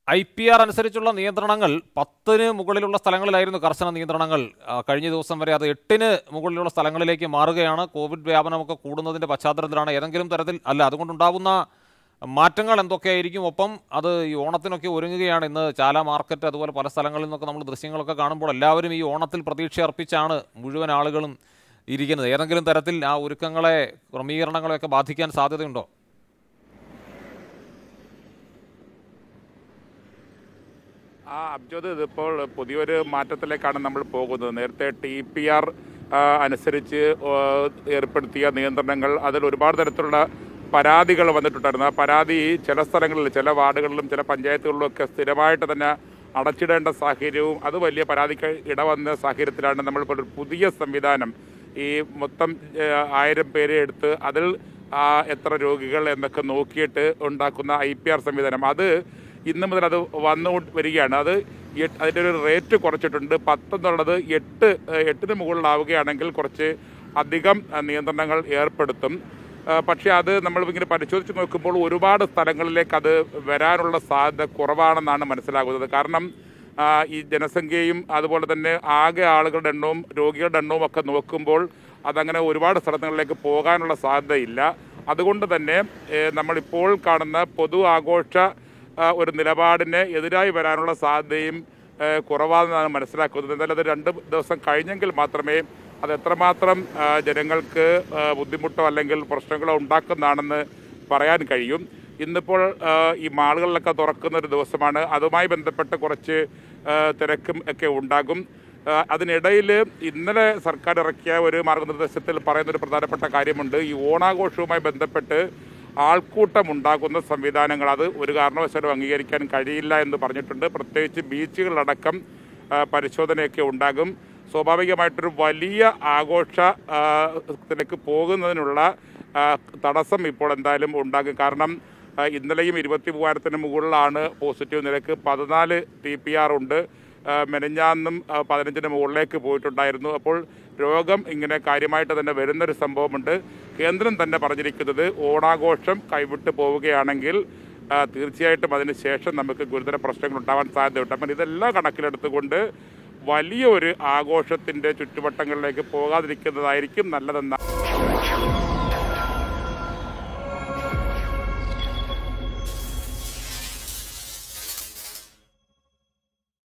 I P R അനുസരിച്ചുള്ള നിയന്ത്രണങ്ങൾ പത്തിന് മുകളിലുള്ള സ്ഥലങ്ങളിലായിരുന്നു കർശന നിയന്ത്രണങ്ങൾ ആ, കഴിഞ്ഞ ദിവസം വരെ അത് എട്ടിന് മുകളിലുള്ള സ്ഥലങ്ങളിലേക്ക് മാറുകയാണ് കോവിഡ് വ്യാപനമൊക്കെ കൂടുന്നതിന്റെ പശ്ചാത്തലത്തിലാണ് ഏതെങ്കിലും തരത്തിൽ അല്ല അതുകൊണ്ടുണ്ടാകുന്ന മാറ്റങ്ങൾ എന്തൊക്കെയായിരിക്കും ഒപ്പം അത് ഈ ഓണത്തിനൊക്കെ ഒരുങ്ങുകയാണ് ഇന്ന് ചാല മാർക്കറ്റ് അതുപോലെ പല സ്ഥലങ്ങളിൽ നിന്നൊക്കെ നമ്മൾ ദൃശ്യങ്ങളൊക്കെ കാണുമ്പോൾ എല്ലാവരും ഈ ഓണത്തിൽ പ്രതീക്ഷ അർപ്പിച്ചാണ് മുഴുവൻ ആളുകളും ഇരിക്കുന്നത് ഏതെങ്കിലും തരത്തിൽ ആ ഒരുക്കങ്ങളെ ക്രമീകരണങ്ങളെയൊക്കെ ബാധിക്കാൻ സാധ്യതയുണ്ടോ ആ അബ്ജോദ് ഇതിപ്പോൾ പുതിയൊരു മാറ്റത്തിലേക്കാണ് നമ്മൾ പോകുന്നത് നേരത്തെ ടി പി ആർ അനുസരിച്ച് ആ, ഏർപ്പെടുത്തിയ നിയന്ത്രണങ്ങൾ അതിൽ ഒരുപാട് തരത്തിലുള്ള പരാതികൾ വന്നിട്ടുണ്ടായിരുന്നു ആ പരാതി ചില സ്ഥലങ്ങളിൽ ചില വാർഡുകളിലും ചില പഞ്ചായത്തുകളിലും ഒക്കെ സ്ഥിരമായിട്ട് തന്നെ അടച്ചിടേണ്ട സാഹചര്യവും അത് വലിയ പരാതിക്ക് ഇടവന്ന സാഹചര്യത്തിലാണ് നമ്മളിപ്പോൾ ഒരു പുതിയ സംവിധാനം ഈ മൊത്തം ഏ, ആയിരം പേരെ എടുത്ത് അതിൽ ആ, എത്ര രോഗികൾ എന്നൊക്കെ നോക്കിയിട്ട് ഉണ്ടാക്കുന്ന ഐ പി ആർ സംവിധാനം അത് ഇന്ന് മുതൽ അത് വന്നു വരികയാണ് അത് എട്ട് അതിൻ്റെ ഒരു റേറ്റ് കുറച്ചിട്ടുണ്ട് പത്ത് എന്നുള്ളത് എട്ട് ഏഹ് എട്ടിന് മുകളിലാവുകയാണെങ്കിൽ കുറച്ച് അധികം അഹ് നിയന്ത്രണങ്ങൾ ഏർപ്പെടുത്തും ഏഹ് പക്ഷേ അത് നമ്മൾ ഇങ്ങനെ പരിശോധിച്ച് നോക്കുമ്പോൾ ഒരുപാട് സ്ഥലങ്ങളിലേക്ക് അത് വരാനുള്ള സാധ്യത കുറവാണെന്നാണ് മനസ്സിലാകുന്നത് കാരണം ആ, ഈ ജനസംഖ്യയും അതുപോലെ തന്നെ ആകെ ആളുകളുടെ എണ്ണവും രോഗികളുടെ എണ്ണവും ഒക്കെ നോക്കുമ്പോൾ അതങ്ങനെ ഒരുപാട് സ്ഥലങ്ങളിലേക്ക് പോകാനുള്ള സാധ്യതയില്ല അതുകൊണ്ട് തന്നെ ഏഹ് നമ്മളിപ്പോൾ കാണുന്ന പൊതു ആഘോഷ ആ, ഒരു നിലപാടിന് എതിരായി വരാനുള്ള സാധ്യതയും ഏ, കുറവാണെന്നാണ് മനസ്സിലാക്കുന്നത് എന്തായാലും അത് രണ്ട് ദിവസം കഴിഞ്ഞെങ്കിൽ മാത്രമേ അത് എത്രമാത്രം ആ, ജനങ്ങൾക്ക് ആ, ബുദ്ധിമുട്ടോ അല്ലെങ്കിൽ പ്രശ്നങ്ങളോ ഉണ്ടാക്കുന്നതാണെന്ന് പറയാൻ കഴിയും ഇന്നിപ്പോൾ ആ, ഈ മാളുകളിലൊക്കെ തുറക്കുന്ന ഒരു ദിവസമാണ് അതുമായി ബന്ധപ്പെട്ട് കുറച്ച് ആ, തിരക്കും ഒക്കെ ഉണ്ടാകും ആ, അതിനിടയിൽ ഇന്നലെ സർക്കാർ ഇറക്കിയ ഒരു മാർഗനിർദ്ദേശത്തിൽ പറയുന്ന ഒരു പ്രധാനപ്പെട്ട കാര്യമുണ്ട് ഈ ഓണാഘോഷവുമായി ബന്ധപ്പെട്ട് ആൾക്കൂട്ടം ഉണ്ടാകുന്ന സംവിധാനങ്ങൾ അത് ഒരു കാരണവശാലും അംഗീകരിക്കാൻ കഴിയില്ല എന്ന് പറഞ്ഞിട്ടുണ്ട് പ്രത്യേകിച്ച് ബീച്ചുകളിലടക്കം ആ, പരിശോധനയൊക്കെ ഉണ്ടാകും സ്വാഭാവികമായിട്ടൊരു വലിയ ആഘോഷ ആ, ത്തിലേക്ക് പോകുന്നതിനുള്ള ആ, തടസ്സം ഇപ്പോൾ എന്തായാലും ഉണ്ടാകും കാരണം ആ, ഇന്നലെയും ഇരുപത്തി മൂവായിരത്തിന് മുകളിലാണ് പോസിറ്റീവ് നിരക്ക് പതിനാല് ടി പി ആർ ഉണ്ട് ആ, മെനഞ്ഞാന്നും ആ, പതിനഞ്ചിന് മുകളിലേക്ക് പോയിട്ടുണ്ടായിരുന്നു അപ്പോൾ രോഗം ഇങ്ങനെ കാര്യമായിട്ട് തന്നെ വരുന്നൊരു സംഭവമുണ്ട് കേന്ദ്രം തന്നെ പറഞ്ഞിരിക്കുന്നത് ഓണാഘോഷം കൈവിട്ട് പോവുകയാണെങ്കിൽ ആ, തീർച്ചയായിട്ടും അതിന് ശേഷം നമുക്ക് ഗുരുതര പ്രശ്നങ്ങൾ ഉണ്ടാവാൻ സാധ്യതയുണ്ട് അപ്പം ഇതെല്ലാം കണക്കിലെടുത്തുകൊണ്ട് വലിയ ഒരു ആഘോഷത്തിൻ്റെ ചുറ്റുവട്ടങ്ങളിലേക്ക് പോകാതിരിക്കുന്നതായിരിക്കും നല്ലതെന്ന